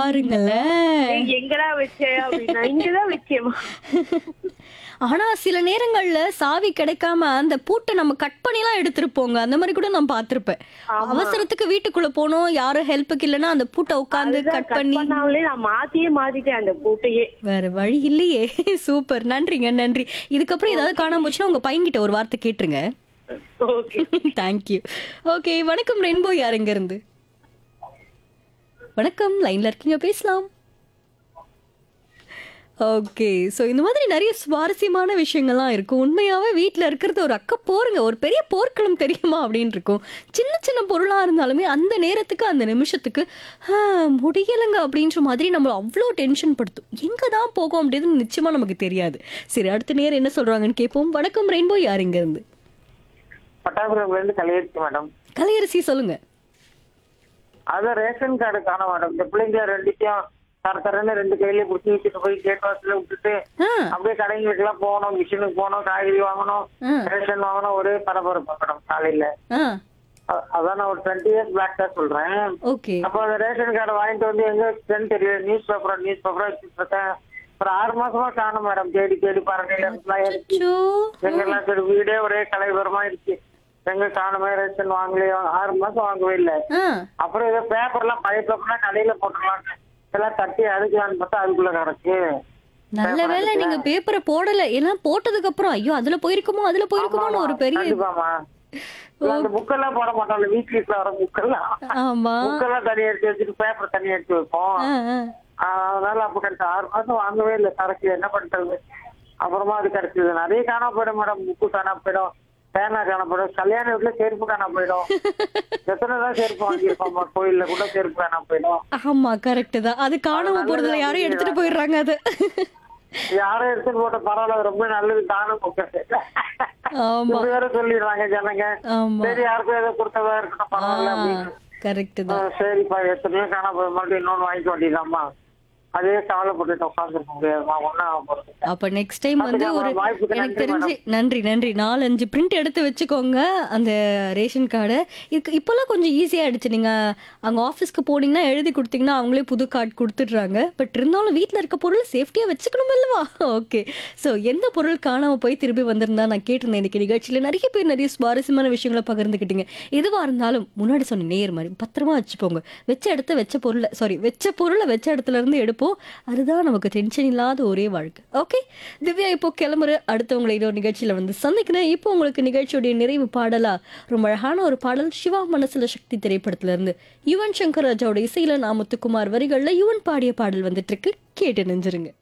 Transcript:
பாருங்களேன் நீ எங்கடா வச்ச அப்படின்னா இங்கதான் வச்சேமா ஆனா சில நேரங்கள்ல சாவி கிடைக்காம அந்த பூட்டை நம்ம கட் பண்ணிலாம் எடுத்துட்டு போங்க அந்த மாதிரி கூட நான் பார்த்திருப்பேன் அவசரத்துக்கு வீட்டுக்குள்ள போனோம் யாரும் ஹெல்ப்புக்கு இல்லைன்னா அந்த பூட்டை உட்காந்து கட் கட் பண்ணி பண்ணாமலே நான் மாத்தியே மாத்திட்டேன் அந்த பூட்டையே வேற வழி இல்லையே சூப்பர் நன்றிங்க நன்றி இதுக்கப்புறம் ஏதாவது காணாம போச்சுன்னா உங்க பையன்கிட்ட ஒரு வார்த்தை கேட்டுருங்க ஓகே தேங்க்யூ ஓகே வணக்கம் ரெயின்போ யாருங்க இருந்து வணக்கம் லைன்ல இருக்கீங்க பேசலாம் ஓகே ஸோ இந்த மாதிரி நிறைய சுவாரஸ்யமான விஷயங்கள்லாம் இருக்கும் உண்மையாவே வீட்டில் இருக்கிறது ஒரு அக்க போருங்க ஒரு பெரிய போர்க்களம் தெரியுமா அப்படின்னு இருக்கும் சின்ன சின்ன பொருளாக இருந்தாலுமே அந்த நேரத்துக்கு அந்த நிமிஷத்துக்கு "ஆ, முடியலைங்க அப்படின்ற மாதிரி நம்ம அவ்வளோ டென்ஷன் படுத்தும் எங்கே தான் போகும் அப்படின்னு நிச்சயமாக நமக்கு தெரியாது சரி அடுத்த நேரம் என்ன சொல்கிறாங்கன்னு கேட்போம் வணக்கம் ரெயின்போ யார் இங்க இருந்து பட்டாபுரம்ல இருந்து கலையரிசி மேடம் கலையரசி சொல்லுங்க அதான் ரேஷன் கார்டு காண மேடம் இந்த பிள்ளைங்க ரெண்டுத்தையும் தர தரன்னு ரெண்டு கையில புடிச்சு வச்சுட்டு போய் கேட் வாசல்ல விட்டுட்டு ஆ அப்படியே கடைங்களுக்கு எல்லாம் போகணும் மிஷினுக்கு போகணும் காய்கறி வாங்கணும் ஆ. ரேஷன் வாங்கணும் ஒரே பரபரப்பு மேடம் காலையில ஆ அ- அதான் நான் ஒரு டுவெண்ட்டி இயர்ஸ் பேக் தான் சொல்றேன் ஓகே அப்போ அந்த ரேஷன் கார்டை வாங்கிட்டு வந்து எங்க வச்சுட்டேன்னு தெரியல நியூஸ் பேப்பர் நியூஸ் பேப்பரா வச்சுட்டு இருக்கேன் ஒரு ஆறு மாசமா காணும் மேடம் தேடி தேடி பறவையில இருந்துலாம் இருக்கு அச்சோ எங்கெல்லாம் சரி வீடே ஒரே கலைவரமா இருக்கு எங்க காணுமே ரேஷன் வாங்கலையோ ஆறு மாசம் வாங்கவே இல்லை ஆ அப்புறம் ஏதோ பேப்பர்லாம் பழைய பேப்பர்லாம் கடையில போட்டுடலாம் எல்லாம் தட்டி அடுக்கலான்னு பார்த்தா அதுக்குள்ள கிடக்கு நல்ல வேளை நீங்க பேப்பரை போடல ஏன்னா போட்டதுக்கு அப்புறம் ஐயோ அதுல போயிருக்குமோ அதுல போயிருக்குமோன்னு ஒரு பெரிய கண்டிப்பாமா இல்ல, அந்த புக்கெல்லாம் போட மாட்டோம்ல வீட்ல வர புக்கெல்லாம் ஆமா புக்கெல்லாம் தனி எடுத்து வச்சுட்டு பேப்பர் தனி எடுத்து வைப்போம் ஆ, ஆ. ஆஹ் அதனால அப்ப கிடைச்ச ஆறு மாசம் வாங்கவே இல்லை சரக்கு என்ன பண்றது அப்புறமா அது கிடைச்சது நிறைய காணா போயிடும் மேடம் புக்கு காணா போயிடும் பேனா காணா போயிடும் கல்யாண வீட்டுல செருப்பு காணா போயிடும் எத்தனை தான் செருப்பு வாங்கியிருப்போம் கோயில்ல கூட செருப்பு காணா போயிடும் ஆமா கரெக்ட் தான் அது காணாம போறதுல யாரும் எடுத்துட்டு போயிடுறாங்க அது யாரும் எடுத்துட்டு போட்ட பரவாயில்ல அது ரொம்ப நல்லது தானும் ஆமா இது வேற சொல்லிடுறாங்க ஜனங்க ஆமா சரி யாருக்கும் ஏதோ கொடுத்ததா இருக்கட்டும் பரவாயில்ல அப்படின்னு கரெக்ட் தான் ஆஹ் சரிப்பா எத்தனையோ காணா போய் மறுபடியும் இன்னொன்னு வாங்கிக்க வேண்டியதாம்மா அதே கவலைப்பட்டுட்டு உட்காந்துருக்க முடியாதுமா ஒன்னும் ஆக போறது அப்ப நெக்ஸ்ட் டைம் வந்து அதுக்கு ஒரு வாய்ப்புக்கு எனக்கு நன்றி தெரிஞ்சு நன்றி நன்றி நாலஞ்சு பிரிண்ட் எடுத்து வச்சுக்கோங்க அந்த ரேஷன் கார்டை இதுக்கு இப்போல்லாம் கொஞ்சம் ஈஸியாக ஆயிடுச்சு நீங்க அங்க ஆஃபீஸ்க்கு போனீங்கன்னா எழுதி கொடுத்தீங்கன்னா அவங்களே புது கார்டு கொடுத்துட்றாங்க பட் இருந்தாலும் வீட்டில் இருக்க பொருள் சேஃப்டியாக வச்சுக்கணும் இல்லவா ஓகே ஸோ எந்த பொருள் காணாம போய் திருப்பி வந்திருந்தா நான் கேட்டிருந்தேன் இன்னைக்கு நிகழ்ச்சியில் நிறைய பேர் நிறைய சுவாரஸ்யமான விஷயங்களை பகிர்ந்துக்கிட்டீங்க எதுவாக இருந்தாலும் முன்னாடி சொன்ன நேர் மாதிரி பத்திரமா வச்சுப்போங்க வச்ச இடத்த வச்ச பொருளை சாரி வச்ச பொருளை வச்ச இடத்துல இருந்து எடுப்போம் அதுதான் நமக்கு டென்ஷன் இல்லாத ஒரே வாழ்க்கை ஓகே திவ்யா இப்போ கிளம்புற அடுத்தவங்களை இன்னொரு நிகழ்ச்சியில வந்து சந்திக்கிறேன் இப்போ உங்களுக்கு நிகழ்ச்சியுடைய நிறைவு பாடலா ரொம்ப அழகான ஒரு பாடல் சிவா மனசுல சக்தி திரைப்படத்துல இருந்து யுவன் சங்கர் ராஜாவோட இசையில நாமுத்துக்குமார் வரிகள்ல யுவன் பாடிய பாடல் வந்துட்டு இருக்கு கேட்டு நெஞ்சிருங்க